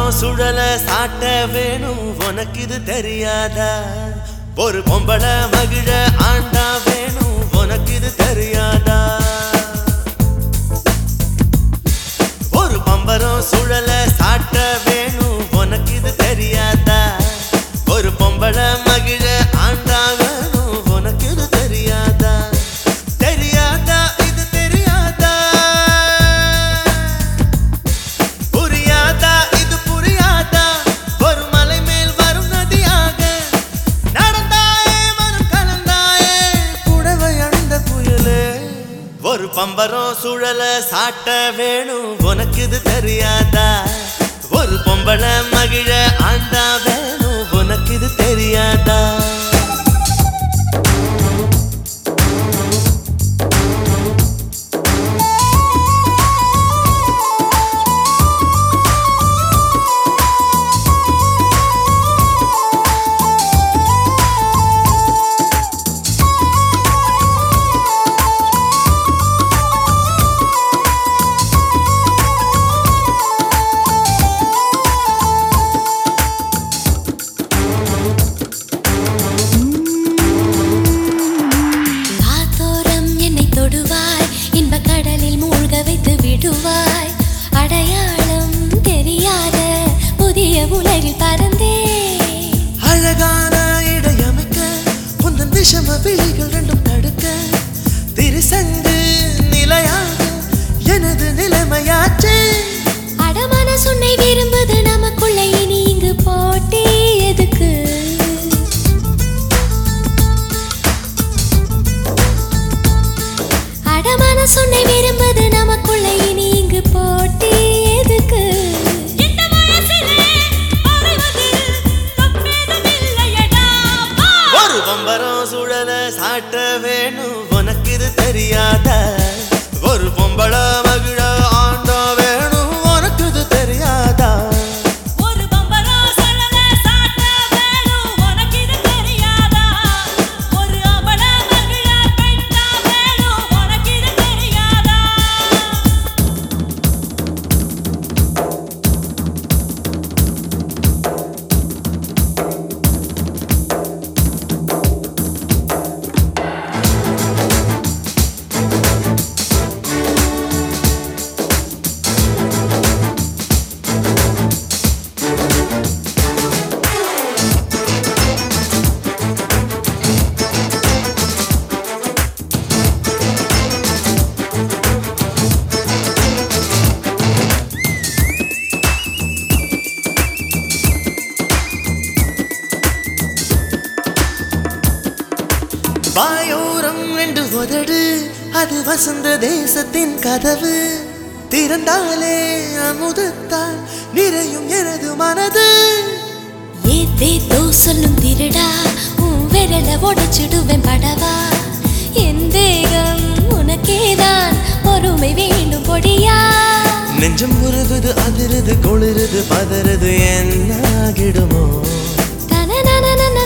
பம்பரம் சுழல சாட்ட வேணும் உனக்கு இது தெரியாதா ஒரு பொம்பளை மகிழ ஆண்டா வேணும் உனக்கு இது தெரியாதா ஒரு பம்பரம் சுழல சாட்ட வேணும் உனக்கு இது தெரியாதா ஒரு பொம்பளை மகிழ ஆண்டா வேணும் உனக்கு இது தெரியாதா தெரியாதா இது தெரியாதா புரியாதா இது புரியாதா ஒரு மலை மேல் வரும் நதியாக நடந்தாயே மனம் கலந்தாயே புடவை அணிந்த புயலே ஒரு பம்பரம் சுழல சாட்ட வேணும் உனக்கு இது தெரியாதா ஒரு பொம்பளை மகிழ ஆண்டா வேணும் உனக்கு இது தெரியாதா காத்தோரம் என்னை தொடுவாய் இன்ப கடலில் மூழ்க வைத்து விடுவாய் அடையாளம் தெரியாத புதிய உலகில் பறந்தே அழகான இடையமைக்க உந்தன் விஷம விழிகள் ரெண்டும் தடுக்க திருசங்கு நிலையாக எனது நிலைமையாச்சு அடமான சுன்னை விரும்புது நமக்குள்ள இனி இங்கு போட்டி எதுக்கு அடமான சுன்னை விரும்புது நமக்குள்ள இனி இங்கு போட்டி எதுக்கு இந்த வயசிலே அலைவதில் தப்பேதும் இல்லையடா ஒரு பம்பரம் சுழல சாட்ட வேணும் உனக்கு இது தெரியாத ஒரு பொம்பளை மகிழ ஆண்டா வேணும் உனக்கு இது தெரியாதா ஒரு பம்பரா சலன சாட்ட வேணும் உனக்கு இது தெரியாதா ஒரு அபல மகிழ பெண்ணா வேணும் உனக்கு இது தெரியாதா வாயோரம் ரெண்டு உதடு அது வசந்த தேசத்தின் கதவு திறந்தாலே அமுதத்தால் நிறையும் எனது மனது ஏதேதோ சொல்லும் திருடா உன் விரல உடைச்சிடுவேன் படவா என் தேகம் உனக்கேதான் பொறுமை வேண்டும் பொடியா நெஞ்சம் உருகுது அதிருது குளிருது பதறுது என்னாகிடுமோ தனனனனன